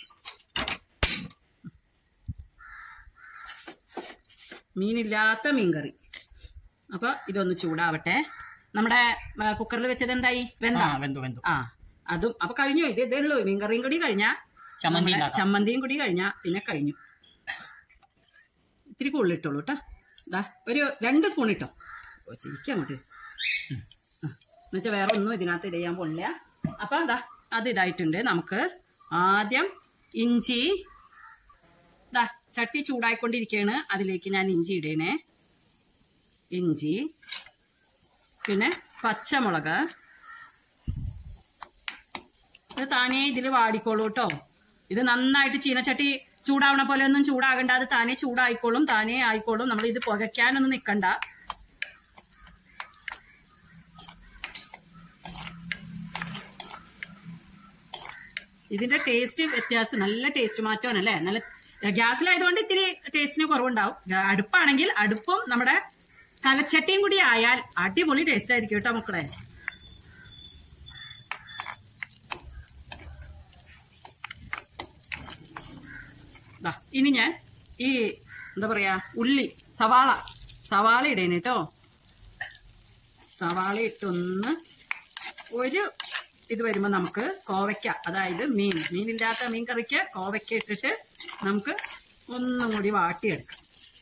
മീനില്ലാത്ത മീൻകറി അപ്പൊ ഇതൊന്ന് ചൂടാവട്ടെ നമ്മുടെ കുക്കറിൽ വെച്ചത് എന്തായി വെന്ത ആ വെന്തു വെന്തു ആ അതും അപ്പൊ കഴിഞ്ഞു ഇത് ഇതേ ഉള്ളൂ മീൻകറിയും കൂടി കഴിഞ്ഞാ ചമ്മന്തി നമ്മുടെ ഉണ്ടാക്കാം. ചമ്മന്തിയും കൂടി കഴിഞ്ഞാ പിന്നെ കഴിഞ്ഞു ഇത്തിരി കൂടുതലിട്ടോളൂ കേട്ടോ ദാ ഒരു രണ്ട് സ്പൂൺ ഇട്ടോ ഓ ചിരിക്കാം അങ്ങോട്ട് എന്നുവെച്ചാൽ വേറെ ഒന്നും ഇതിനകത്ത് ഇത് ചെയ്യാൻ പോണില്ല അപ്പൊ എന്താ അത് ഇതായിട്ടുണ്ട് നമുക്ക് ആദ്യം ഇഞ്ചി ദാ ചട്ടി ചൂടായിക്കൊണ്ടിരിക്കുകയാണ് അതിലേക്ക് ഞാൻ ഇഞ്ചി ഇടണേ ഇഞ്ചി പിന്നെ പച്ചമുളക് ഇത് താനേ ഇതിൽ വാടിക്കോളൂ കേട്ടോ ഇത് നന്നായിട്ട് ചീനച്ചട്ടി ചൂടാവണ പോലെ ഒന്നും ചൂടാകണ്ട അത് താനേ ചൂടായിക്കോളും താനേ ആയിക്കോളും നമ്മൾ ഇത് പുകയ്ക്കാനൊന്നും നിൽക്കണ്ട ഇതിന്റെ ടേസ്റ്റ് വ്യത്യാസം നല്ല ടേസ്റ്റ് മാറ്റമാണ് അല്ലേ നല്ല ഗ്യാസിലായതുകൊണ്ട് ഇത്തിരി ടേസ്റ്റിന് കുറവുണ്ടാവും ഗ- അടുപ്പാണെങ്കിൽ അടുപ്പും നമ്മുടെ കലച്ചട്ടിയും കൂടി ആയാൽ അടിപൊളി ടേസ്റ്റ് ആയിരിക്കും കേട്ടോ മക്കളെ ദാ, ഇനി ഞാൻ ഈ എന്താ പറയാ ഉള്ളി സവാള സവാള ഇടേനെ കേട്ടോ സവാള ഇട്ടൊന്ന് ഒരു ഇത് വരുമ്പോൾ നമുക്ക് കോവയ്ക്ക അതായത് മീൻ മീനില്ലാത്ത മീൻ കറിക്ക് കോവയ്ക്ക ഇട്ടിട്ട് നമുക്ക് ഒന്നും കൂടി വാട്ടിയെടുക്കാം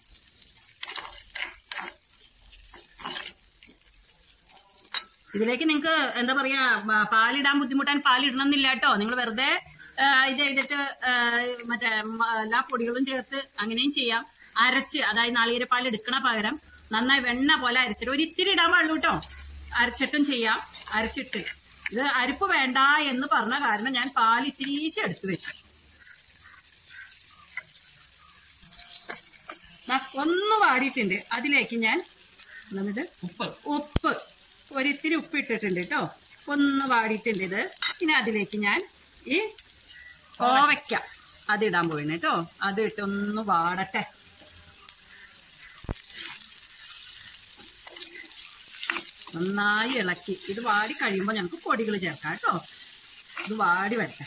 ഇതിലേക്ക് നിങ്ങൾക്ക് എന്താ പറയാ മ- പാലിടാൻ ബുദ്ധിമുട്ടാൻ പാലിടണം എന്നില്ല കേട്ടോ നിങ്ങൾ വെറുതെ ആ, ഇത് ചെയ്തിട്ട് ആ, മറ്റേ മ- എല്ലാ പൊടികളും ചേർത്ത് അങ്ങനെയും ചെയ്യാം അരച്ച് അതായത് നാളികേരപ്പാൽ എടുക്കണ പകരം നന്നായി വെണ്ണ പോലെ അരച്ചിട്ട് ഒരു ഇത്തിരി ഇടാൻ പാടുള്ളൂ കേട്ടോ അരച്ചിട്ടും ചെയ്യാം അരച്ചിട്ട് ഇത് അരിപ്പ് വേണ്ട എന്ന് പറഞ്ഞ കാരണം ഞാൻ പാൽ ഇത്തിരീശ എടുത്തു വെച്ചു ദാ, ഒന്ന് വാടിയിട്ടുണ്ട് അതിലേക്ക് ഞാൻ എന്നിട്ട് ഉപ്പ് ഉപ്പ് ഒരിത്തിരി ഉപ്പ് ഇട്ടിട്ടുണ്ട് കേട്ടോ ഒന്ന് വാടിയിട്ടുണ്ട് ഇത് ഇനി അതിലേക്ക് ഞാൻ ഈ കോവയ്ക്ക അതിടാൻ പോയിന് കേട്ടോ അത് ഇട്ട് ഒന്ന് വാടട്ടെ നന്നായി ഇളക്കി ഇത് വാടി കഴിയുമ്പോൾ ഞങ്ങൾക്ക് പൊടികൾ ചേർക്കാം കേട്ടോ ഇത് വാടി വരട്ടെ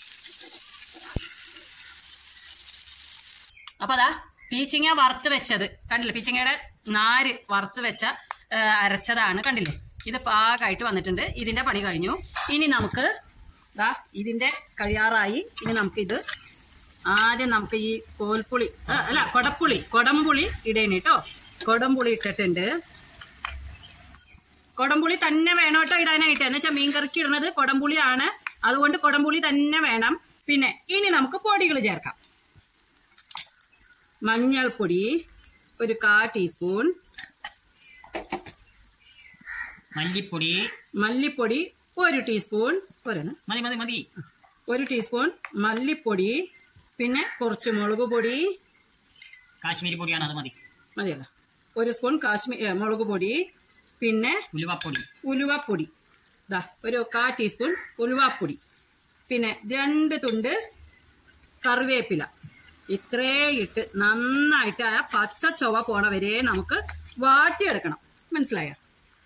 അപ്പൊ അതാ പീച്ചിങ്ങ വറുത്ത് വെച്ചത് കണ്ടില്ലേ പീച്ചിങ്ങയുടെ നാര് വറുത്ത് വെച്ച ആ, അരച്ചതാണ് കണ്ടില്ലേ ഇത് പാകമായിട്ട് വന്നിട്ടുണ്ട് ഇതിന്റെ പണി കഴിഞ്ഞു ഇനി നമുക്ക് ദാ ഇതിന്റെ കഴിയാറായി ഇനി നമുക്കിത് ആദ്യം നമുക്ക് ഈ കോൽപ്പുളി ആ, അല്ല കൊടപ്പുളി കൊടംപുളി ഇടേന് കേട്ടോ കൊടംപുളി ഇട്ടിട്ടുണ്ട് കൊടംപുളി തന്നെ വേണം കേട്ടോ ഇടാനായിട്ട് എന്ന് വെച്ചാൽ മീൻ കറിക്ക് ഇടുന്നത് കൊടംപുളിയാണ് അതുകൊണ്ട് കുടംപുളി തന്നെ വേണം പിന്നെ ഇനി നമുക്ക് പൊടികൾ ചേർക്കാം മഞ്ഞൾപ്പൊടി ഒരു കാ ടീസ്പൂൺ മല്ലിപ്പൊടി മല്ലിപ്പൊടി ഒരു ടീസ്പൂൺ ഒരെണ്ണം മതി മതി മതി ഒരു ടീസ്പൂൺ മല്ലിപ്പൊടി പിന്നെ കുറച്ച് മുളക് പൊടി കാശ്മീരി പൊടിയാണ് അത് മതി മതിയല്ലോ ഒരു സ്പൂൺ കാശ്മീർ മുളക് പൊടി പിന്നെ ഉലുവപ്പൊടി ഉലുവപ്പൊടി ദാ ഒരു കാ ടീസ്പൂൺ ഉലുവപ്പൊടി പിന്നെ രണ്ട് തുണ്ട് കറിവേപ്പില ഇത്രേ ഇട്ട് നന്നായിട്ട് ആ പച്ച ചൊവ പോണ വരെ നമുക്ക് വാട്ടിയെടുക്കണം മനസ്സിലായോ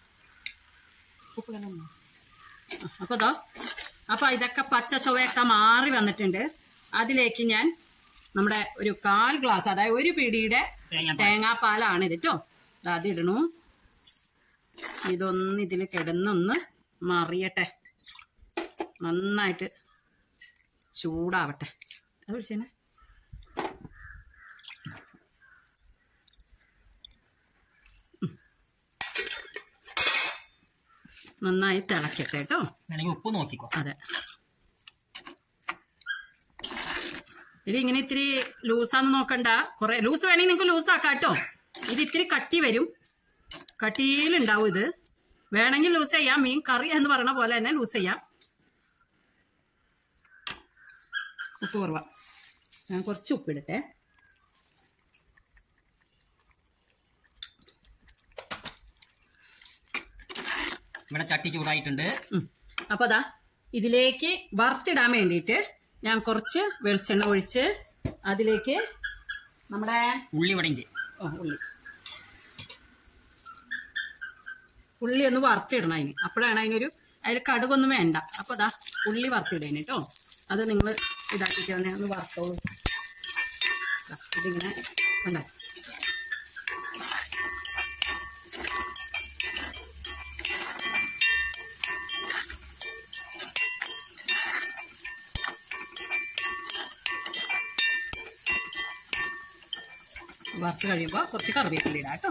അപ്പൊ ദോ അപ്പൊ ഇതൊക്കെ പച്ച ചൊവയൊക്കെ മാറി വന്നിട്ടുണ്ട് അതിലേക്ക് ഞാൻ നമ്മുടെ ഒരു കാൽ ഗ്ലാസ് അതായത് ഒരു പിടിയുടെ തേങ്ങാപ്പാൽ. തേങ്ങാപ്പാലാണ് ഇത് കേട്ടോ ദാ അതിടണു ഇതൊന്ന് ഇതിൽ കിടന്നൊന്ന് മറിയട്ടെ നന്നായിട്ട് ചൂടാവട്ടെ അത് വിളിച്ചേനെ ഉം. നന്നായി തിളക്കട്ടെ കേട്ടോ വേണമെങ്കിൽ ഉപ്പ് നോക്കിക്കോ അതെ ഇത് ഇങ്ങനെ ഇത്തിരി ലൂസാന്ന് നോക്കണ്ട കുറെ ലൂസ് വേണമെങ്കിൽ നിങ്ങൾക്ക് ലൂസ് ആക്കാം കേട്ടോ ഇത് ഇത്തിരി കട്ടി വരും കട്ടിയിലുണ്ടാവും ഇത് വേണമെങ്കിൽ ലൂസ് ചെയ്യാം മീൻ കറി എന്ന് പറയണ പോലെ തന്നെ ലൂസ് ചെയ്യാം ഉപ്പ് കുറവാ ഞാൻ കുറച്ച് ഉപ്പിടട്ടെ ഇവിടെ ചട്ടി ചൂടായിട്ടുണ്ട് ഉം. അപ്പൊ അതാ ഇതിലേക്ക് വറുത്തിടാൻ വേണ്ടിയിട്ട് ഞാൻ കുറച്ച് വെളിച്ചെണ്ണ ഒഴിച്ച് അതിലേക്ക് നമ്മുടെ ഉള്ളി ഇവിടെ ഉണ്ട് ഓ, ഉള്ളി ഉള്ളി ഒന്ന് വറുത്തിടണം അതിന് അപ്പോഴാണ് അതിനൊരു അതിൽ കടുകൊന്നും വേണ്ട അപ്പൊ അതാ ഉള്ളി വറുത്തിടേന് കേട്ടോ അത് നിങ്ങൾ ഇതാക്കിയിട്ട് തന്നെ ഒന്ന് വറുത്തോളൂ ദാ, ഇതിങ്ങനെ കണ്ടോ വറുത്ത് കഴിയുമ്പോൾ കുറച്ച് കറിവേപ്പില ഇടാം കേട്ടോ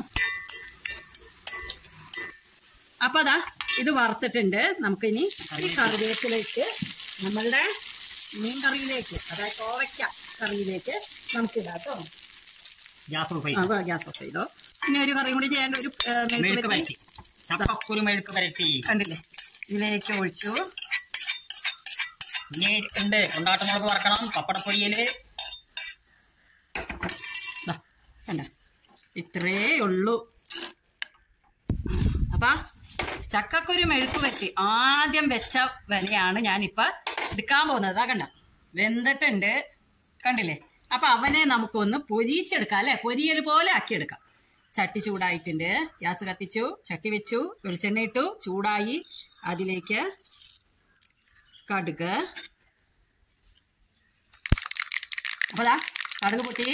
അപ്പൊ അതാ ഇത് വറുത്തിട്ടുണ്ട് നമുക്കിനി ഈ കറിവേപ്പിലേക്ക് നമ്മളുടെ മീൻ കറിയിലേക്ക് അതായത് കോവയ്ക്ക കറിയിലേക്ക് നമുക്ക് ഇടാം കേട്ടോ ഗ്യാസ് ഓഫ് ആ, അപ്പൊ ഗ്യാസ് ഓഫ് ചെയ്തോ പിന്നെ ഒരു കറിയും കൂടി ചെയ്യേണ്ട ഒരു ഏ, മെഴുക്ക് മെഴുക്ക് വരട്ടി. വരട്ടി ചപ്പക്കുരു മെഴുക്ക് വരട്ടി കണ്ടില്ലേ ഇതിലേക്ക് ഒഴിച്ചു ഇനി ഉണ്ട് കൊണ്ടാട്ടമുളക് വറക്കണം പപ്പടപ്പൊടിയില് ദാ, കണ്ട ഇത്രേ ഉള്ളൂ അപ്പൊ ചക്കക്കുരു മെഴുക്ക് വെച്ച് ആദ്യം വെച്ച വിലയാണ് ഞാനിപ്പൊ എടുക്കാൻ പോകുന്നത് അതാ കണ്ട വെന്തിട്ടുണ്ട് കണ്ടില്ലേ അപ്പൊ അവനെ നമുക്കൊന്ന് പൊരിച്ചെടുക്കാം അല്ലെ പൊരിയൽ പോലെ ആക്കിയെടുക്കാം ചട്ടി ചൂടായിട്ടുണ്ട് ഗ്യാസ് കത്തിച്ചു ചട്ടി വെച്ചു വെളിച്ചെണ്ണ ഇട്ടു ചൂടായി അതിലേക്ക് കടുക് അപ്പൊ ദാ കടുക് പൊട്ടി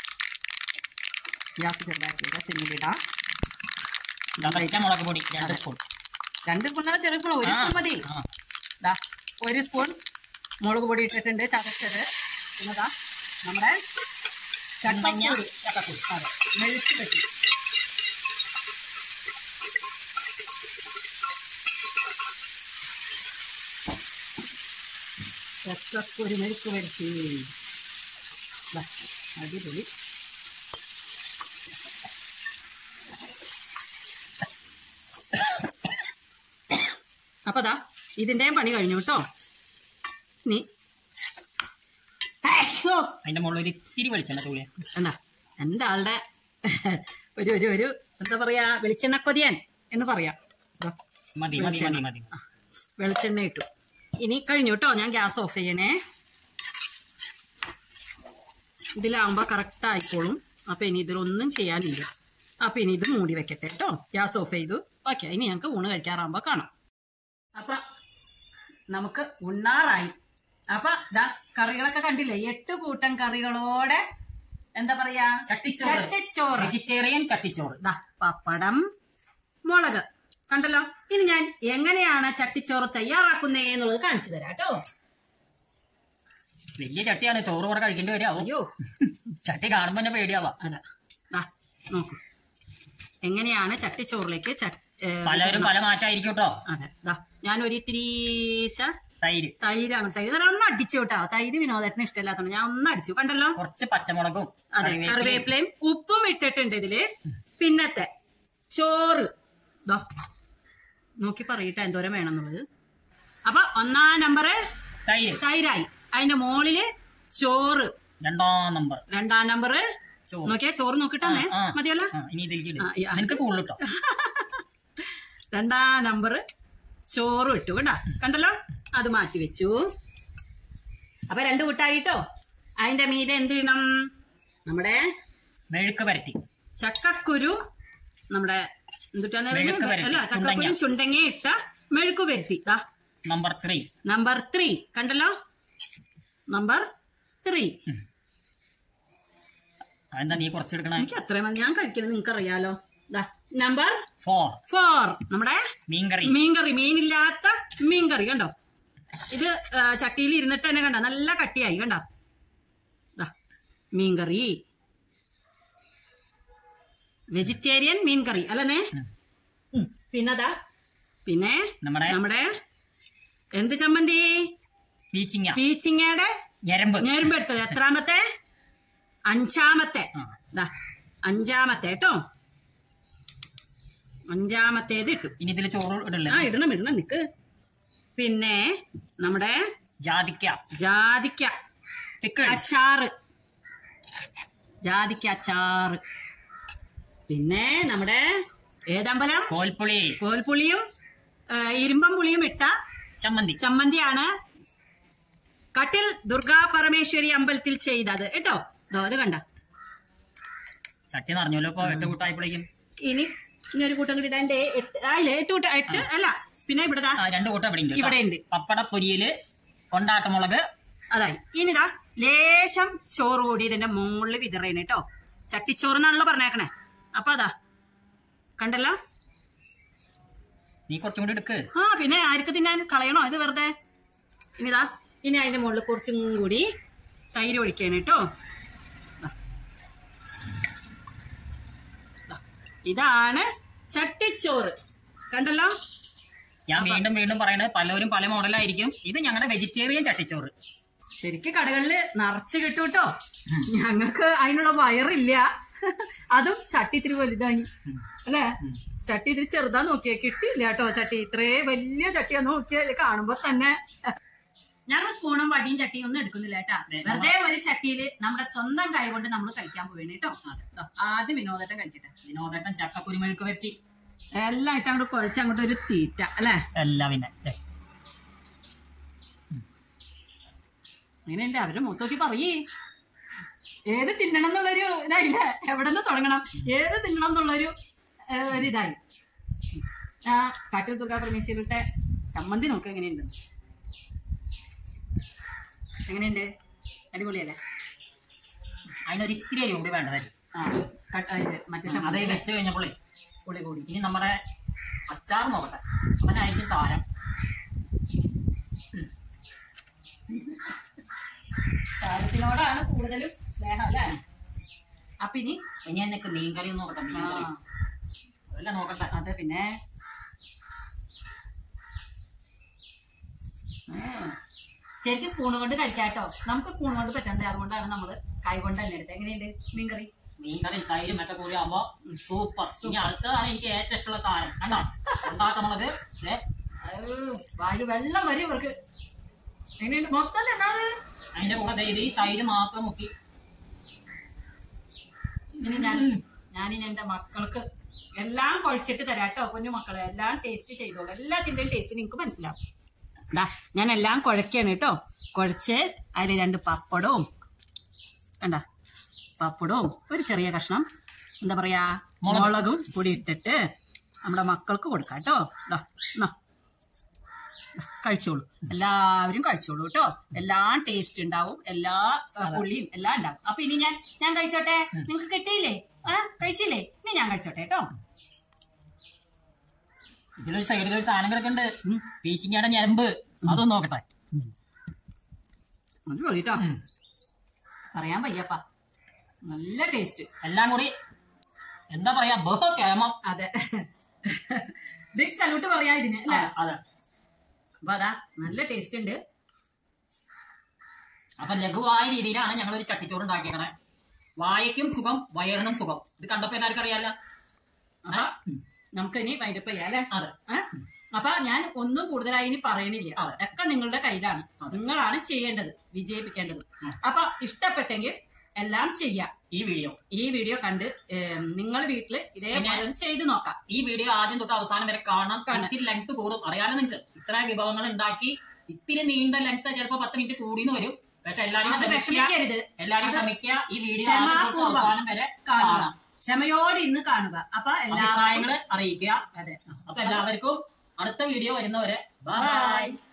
ഗ്യാസ് ചെറുതാക്കിയിട്ട് സിമ്മിലിടാം മുളക് പൊടി രണ്ട് സ്പൂൺ രണ്ട് സ്പൂൺ ചെറിയ സ്പൂൺ ഒരു സ്പൂൺ മതി ആ. ദാ ഒരു സ്പൂൺ മുളക് പൊടി ഇട്ടിട്ടുണ്ട് ചതച്ചത് പിന്നെ ദാ നമ്മുടെ ചെമ്പങ്ങ, ചക്കപ്പൊടി ചക്കക്കുരു. അതെ മെഴുക്ക് പറ്റി ചക്കക്കുരു മെഴുക്ക് വരുത്തി ദാ, അടിപൊളി അപ്പൊ ദാ ഇതിന്റെയും പണി കഴിഞ്ഞു കേട്ടോ ഇനി ഓ, അതിന്റെ മുകളിൽ ഒരു ഇത്തിരി വെളിച്ചെണ്ണ തൂളി എന്താ എന്റെ ആളുടെ ഒരു ഒരു ഒരു എന്താ പറയാ വെളിച്ചെണ്ണ കൊതിയൻ എന്ന് പറയാം ദാ, മതി മതി മതി മതി ആ, വെളിച്ചെണ്ണ ഇട്ടു ഇനി കഴിഞ്ഞു കേട്ടോ ഞാൻ ഗ്യാസ് ഓഫ് ചെയ്യണേ ഇതിലാവുമ്പോ കറക്റ്റ് ആയിക്കോളും അപ്പൊ ഇനി ഇതിലൊന്നും ചെയ്യാനില്ല അപ്പൊ ഇനി ഇത് മൂടി വെക്കട്ടെ കേട്ടോ ഗ്യാസ് ഓഫ് ചെയ്തു ഓക്കെ ഇനി ഞങ്ങൾക്ക് ഊണ് കഴിക്കാറാകുമ്പോ കാണാം അപ്പൊ നമുക്ക് ഉണ്ണാറായി അപ്പൊ ദാ കറികളൊക്കെ കണ്ടില്ലേ എട്ട് കൂട്ടം കറികളോടെ എന്താ പറയാ ചട്ടിച്ചോറ് ചട്ടിച്ചോറ് വെജിറ്റേറിയൻ ചട്ടിച്ചോറ് ദാ പപ്പടം മുളക് കണ്ടല്ലോ ഇനി ഞാൻ എങ്ങനെയാണ് ചട്ടിച്ചോറ് തയ്യാറാക്കുന്നേ എന്നുള്ളത് കാണിച്ചു തരാം കേട്ടോ വലിയ ചട്ടിയാണ് ചോറ് കുറെ കഴിക്കേണ്ടി വരാവോ അയ്യോ ചട്ടി കാണുമ്പോ തന്നെ പേടിയാവാ അതാ ദാ നോക്കൂ എങ്ങനെയാണ് ചട്ടിച്ചോറിലേക്ക് ചട്ട് ഏ, പലരും പല മാറ്റായിരിക്കും കേട്ടോ അതെ ദാ ഞാൻ ഒരു ഇത്തിരീശ തൈര് തൈരാണ് തൈര് ഞാൻ ഒന്ന് അടിച്ചു കേട്ടോ തൈര് വിനോദേട്ടന് ഇഷ്ടമില്ലാത്തതുകൊണ്ട് ഞാൻ ഒന്ന് അടിച്ചു കണ്ടല്ലോ കുറച്ച് പച്ചമുളകും അതെ കറിവേപ്പിലയും. കറിവേപ്പിലയും ഉപ്പും ഇട്ടിട്ടുണ്ട് ഇതില് പിന്നത്തെ ചോറ് ദാ നോക്കി പറയട്ടെ എന്തോരം വേണമെന്നുള്ളത് അപ്പൊ ഒന്നാം നമ്പർ തൈര് തൈരായി അതിന്റെ മോളില് ചോറ് രണ്ടാം നമ്പർ രണ്ടാം നമ്പർ ചോറ് നോക്കിയാ ചോറ് നോക്കിട്ടെ ആ. മതിയല്ലോ ആ, ഇനി ഇതിലേക്ക് ഇട്. ആ, ഈ- ആ. നിനക്ക് കൂടുതൽ കേട്ടോ രണ്ടാം നമ്പർ ചോറും ഇട്ടു കണ്ട കണ്ടല്ലോ അത് മാറ്റി വെച്ചു അപ്പൊ രണ്ട് കൂട്ടായിട്ടോ അതിന്റെ മീതെ എന്ത് ചെയ്യണം നമ്മുടെ മെഴുക്ക് പരട്ടി ചക്കക്കുരു നമ്മുടെ എന്തുട്ടാന്ന് മെഴുക്ക് പറയുന്നത്? വരട്ടി, അല്ല ചക്കക്കുരും ചുണ്ടങ്ങ ഇട്ട മെഴുക്ക് വരുത്തി ദാ നമ്പർ ത്രീ നമ്പർ ത്രീ കണ്ടല്ലോ നമ്പർ ത്രീ അതെന്താ നീ കുറച്ചെടുക്കണേ എനിക്ക് അത്രയും മതി ഞാൻ കഴിക്കുന്നത് നിങ്ങൾക്ക് അറിയാലോ ദാ നമ്പർ ഫോർ ഫോർ നമ്മുടെ മീൻകറി മീൻകറി മീനില്ലാത്ത മീൻകറി കണ്ടോ ഇത് ആ, ചട്ടിയിൽ ഇരുന്നിട്ട് തന്നെ കണ്ടോ നല്ല കട്ടിയായി കണ്ടോ ദാ മീൻകറി വെജിറ്റേറിയൻ മീൻകറി അല്ലേ ഉം. പിന്നതാ പിന്നെ നമ്മുടെ നമ്മുടെ എന്ത് ചമ്മന്തി പീച്ചിങ്ങ പീച്ചിങ്ങയുടെ ഞരമ്പ് ഞെരുമ്പ് എടുത്തത് എത്രാമത്തെ അഞ്ചാമത്തെ ആ. ദാ അഞ്ചാമത്തെ കേട്ടോ അഞ്ചാമത്തേത് ഇട്ടു ഇനി ഇതിൽ ചോറ് ഇടല്ലേ ആ ഇടണം ഇടണം നിക്ക് പിന്നെ നമ്മുടെ ജാതിക്ക ജാതിക്ക പിക്കിൾ അച്ചാറ് ജാതിക്ക അച്ചാറ് പിന്നെ നമ്മുടെ ഏതമ്പലം കോൽപ്പുളി കോൽപ്പുളിയും ആ, ഇരുമ്പം പുളിയും ഇട്ട ചമ്മന്തി ചമ്മന്തിയാണ് കട്ടിൽ ദുർഗാ പരമേശ്വരി അമ്പലത്തിൽ ചെയ്തത് കേട്ടോ ദോ അത് കണ്ട ചട്ടി നിറഞ്ഞല്ലോ ഇപ്പൊ എട്ട് കൂട്ടായപ്പോഴേക്കും ഇനി ഇനി ഒരു കൂട്ടം കൂടി ഇടാണ്ട് എട്ട് ആയില്ലേ എട്ട് കൂട്ടം എട്ട് അല്ല പിന്നെ ഇവിടെ ദാ ആ രണ്ട് കൂട്ടം ഇവിടെ ഉണ്ട് കേട്ടോ. ഇവിടെ ഉണ്ട് പപ്പടപ്പൊരിയില് കൊണ്ടാട്ടമുളക് അതായി ഇനിതാ ലേശം ചോറ് കൂടി ഇതിന്റെ മുകളിൽ വിതറേന് കേട്ടോ ചട്ടിച്ചോറ് എന്നാണല്ലോ പറഞ്ഞേക്കണേ അപ്പൊ അതാ കണ്ടല്ലോ നീ കുറച്ചും കൂടി എടുക്ക് ആ പിന്നെ ആർക്ക് തിന്നാൻ കളയണോ ഇത് വെറുതെ ഇനിതാ ഇനി അതിന്റെ മുകളിൽ കുറച്ചും കൂടി തൈര് ഒഴിക്കാണ് കേട്ടോ ദാ. ദാ. ഇതാണ് ചട്ടിച്ചോറ് കണ്ടല്ലോ ഞാൻ വീണ്ടും വീണ്ടും പറയണത് പലരും പല മോഡലായിരിക്കും ഇത് ഞങ്ങളുടെ വെജിറ്റേറിയൻ ചട്ടിച്ചോറ് ശരിക്ക് കടകളില് നിറച്ച് കിട്ടും കേട്ടോ ഞങ്ങൾക്ക് അതിനുള്ള വയറില്ല അതും ചട്ടി ഇത്തിരി വലുതായി അല്ലേ ചട്ടി ഇത്തിരി ചെറുതാ നോക്കിയാ കിട്ടിയില്ല കേട്ടോ ചട്ടി ഇത്രേ വലിയ ചട്ടിയാ നോക്കിയാൽ കാണുമ്പോ തന്നെ ഞങ്ങൾ സ്പൂണും വടിയും ചട്ടിയും ഒന്നും എടുക്കുന്നില്ല കേട്ടാ വെറുതെ ഒരു ചട്ടിയില് നമ്മുടെ സ്വന്തം കൈ കൊണ്ട് നമ്മൾ കഴിക്കാൻ പോവേണ് കേട്ടോ ദാ, ആദ്യം വിനോദട്ടം കഴിക്കട്ടെ വിനോദേട്ടൻ ചക്കക്കുരുമെഴുക്ക് പറ്റി എല്ലാം ഇട്ട് അങ്ങോട്ട് കുഴച്ച് അങ്ങോട്ട് ഒരു തീറ്റ അല്ലേ എല്ലാം പിന്നെ ദേ. അങ്ങനെയുണ്ട് അവരുടെ മുഖത്ത് നോക്കി പറയേ ഏത് തിന്നണം എന്നുള്ളൊരു ഇതായില്ല എവിടെ നിന്ന് തുടങ്ങണം ഏത് തിന്നണം എന്നുള്ളൊരു ഏ, ഒരു ഇതായി ആ കാട്ടിൽ ദുർഗാ പരമേശ്വരിയുടെ ചമ്മന്തി നോക്ക് എങ്ങനെയുണ്ട് എങ്ങനെയുണ്ട് അടിപൊളിയല്ലേ അതിനൊരു ഇത്തിരി അരി കൂടി വേണ്ടതായിരുന്നു ആ കട്ട് ഇത് മറ്റേ അത് ചമ്മന്തി വെച്ച് കഴിഞ്ഞപ്പോഴേ പൊളി കൂടി ഇനി നമ്മുടെ അച്ചാർ നോക്കട്ടെ അവനായിരിക്കും താരം താരത്തിനോടാണ് കൂടുതലും സ്നേഹം അല്ലേ അപ്പൊ ഇനി ഇനി എന്നൊക്കെ മീൻകറി ഒന്ന് നോക്കട്ടെ ആ മീൻകറി അതെല്ലാം നോക്കട്ടെ അതെ പിന്നെ ഉം. ശരിക്കും സ്പൂൺ കൊണ്ട് കഴിക്കാട്ടോ നമുക്ക് സ്പൂൺ കൊണ്ട് പറ്റണ്ടേ അതുകൊണ്ടാണ് നമ്മള് കൈ കൊണ്ട് തന്നെ എടുത്തത് എങ്ങനെയുണ്ട് മീൻകറി മീൻകറി തൈരും ഒക്കെ കൂടി ആവുമ്പോ സൂപ്പർ ഇനി അടുത്തതാണ് എനിക്ക് ഏറ്റവും ഇഷ്ടമുള്ള താരം കണ്ടോ ഉണ്ടാക്കമുള്ളത് ദേ, വായിൽ വെള്ളം വരും ഇവർക്ക് എങ്ങനെയുണ്ട് മൊത്തം എന്താണ് അതിന്റെ കൂടെ ദേ ഇത് ഈ തൈര് മാത്രം മുക്കി ഇനി ഞാൻ ഞാനിനി എന്റെ മക്കൾക്ക് എല്ലാം കുഴച്ചിട്ട് തരാട്ടോ കുഞ്ഞു മക്കളെ എല്ലാം ടേസ്റ്റ് ചെയ്തോളൂ എല്ലാത്തിന്റെയും ടേസ്റ്റ് നിങ്ങൾക്ക് മനസ്സിലാവും ദാ ഞാൻ എല്ലാം കുഴക്കാണ് കേട്ടോ കുഴച്ച് അതിൽ രണ്ട് പപ്പടവും കണ്ട പപ്പടവും ഒരു ചെറിയ കഷ്ണം എന്താ പറയാ മുളക്. മുളകും കൂടി ഇട്ടിട്ട് നമ്മുടെ മക്കൾക്ക് കൊടുക്കാം കേട്ടോ ദാ, എന്നാ. കഴിച്ചോളൂ എല്ലാവരും കഴിച്ചോളൂ കേട്ടോ എല്ലാം ടേസ്റ്റ് ഉണ്ടാവും എല്ലാ ആ, പുളിയും എല്ലാം ഉണ്ടാവും അപ്പൊ ഇനി ഞാൻ ഞാൻ കഴിച്ചോട്ടെ നിങ്ങൾക്ക് കിട്ടിയില്ലേ ആ കഴിച്ചില്ലേ ഇനി ഞാൻ കഴിച്ചോട്ടെ കേട്ടോ ഇതിലൊരു സൈഡിൽ ഒരു സാധനം കിടക്കുന്നുണ്ട് പീച്ചിങ്ങയുടെ ഞരമ്പ് അതൊന്ന് നോക്കട്ടെ അത് മതി കേട്ടോ ഉം. പറയാൻ വയ്യപ്പ നല്ല ടേസ്റ്റ് എല്ലാം കൂടി എന്താ പറയാ ബഹു കേമം അതെ ബിഗ് സല്യൂട്ട് പറയാ ഇതിന് അല്ലേ അതെ അപ്പൊ അതാ നല്ല ടേസ്റ്റ് ഉണ്ട് അപ്പൊ ലഘുവായ രീതിയിലാണ് ഞങ്ങൾ ഒരു ചട്ടിച്ചോറ് ഉണ്ടാക്കിയേക്കണേ വായയ്ക്കും സുഖം വയറിനും സുഖം ഇത് കണ്ടപ്പോ എല്ലാവർക്കും അറിയാലോ അപ്പൊ നമുക്ക് ഇനി വൈൻഡപ്പ് ചെയ്യാം അല്ലെ അതെ അപ്പൊ ഞാൻ ഒന്നും കൂടുതലായി ഇനി പറയണില്ല അതെ. ഒക്കെ നിങ്ങളുടെ കയ്യിലാണ് അതെ. നിങ്ങളാണ് ചെയ്യേണ്ടത് വിജയിപ്പിക്കേണ്ടത് ഉം. അപ്പൊ ഇഷ്ടപ്പെട്ടെങ്കിൽ എല്ലാം ചെയ്യാം ഈ വീഡിയോ ഈ വീഡിയോ കണ്ട് നിങ്ങൾ വീട്ടില് ഇതേപോലെ ഒന്ന് ചെയ്തു നോക്കാം ഈ വീഡിയോ ആദ്യം തൊട്ട് അവസാനം വരെ കാണാൻ കാണാം. ഇത്തിരി ലെങ്ത് കൂടും അറിയാലോ നിങ്ങൾക്ക് ഇത്ര വിഭവങ്ങൾ ഉണ്ടാക്കി ഇത്തിരി നീണ്ട ലെങ്ത് ചിലപ്പോ പത്ത് മിനിറ്റ് കൂടിന്ന് വരും പക്ഷെ എല്ലാരും അത് ശ്രമിക്കുക വിഷമിക്കരുത് എല്ലാരും അത് ശ്രമിക്കുക ഈ വീഡിയോ ആദ്യം തൊട്ട് ക്ഷമാപൂർവ്വം അവസാനം വരെ കാണുക കാണാം ക്ഷമയോടെ ഇന്ന് കാണുക അപ്പൊ എല്ലാവർക്കും അഭിപ്രായങ്ങൾ അറിയിക്കുക അതെ അപ്പൊ എല്ലാവർക്കും അടുത്ത വീഡിയോ വരുന്നവരെ ബൈ ബൈ